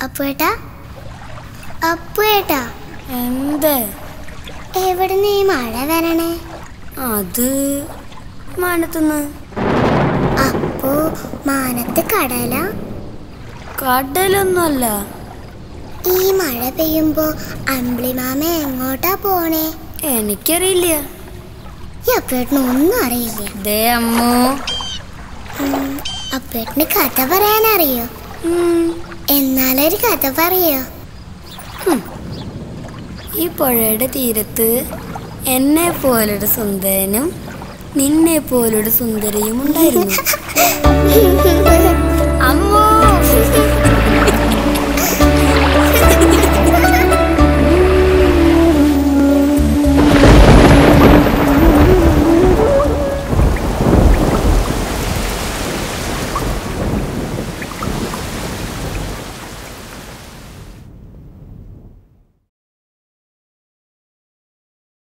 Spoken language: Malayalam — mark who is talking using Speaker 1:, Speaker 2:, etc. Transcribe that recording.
Speaker 1: അപ്പുവേട്ടാ അപ്പുവേട്ടാ
Speaker 2: എന്ത്
Speaker 1: എവിടുന്ന് ഈ മഴ വരണേ
Speaker 2: അത് മാനത്തുനിന്ന്
Speaker 1: അപ്പോ മാനത്ത് കടല
Speaker 2: കടലൊന്നുമല്ല
Speaker 1: ഈ മഴ പെയ്യുമ്പോ അമ്പിളിമാമ എങ്ങോട്ടാ പോണേ
Speaker 2: എനിക്കറിയില്ല
Speaker 1: ഈ അപ്പേട്ടന് ഒന്നും അറിയില്ല
Speaker 2: ദേ അമ്മു
Speaker 1: ഉം, അപ്പേട്ടന് കഥ പറയാനറിയോ
Speaker 2: ഉം,
Speaker 1: എന്നാലൊരു കഥ പറയോ
Speaker 2: ഈ പുഴയുടെ തീരത്ത് എന്നെ പോലൊരു സുന്ദരനും നിന്നെ പോലൊരു സുന്ദരിയും ഉണ്ടായിരുന്നു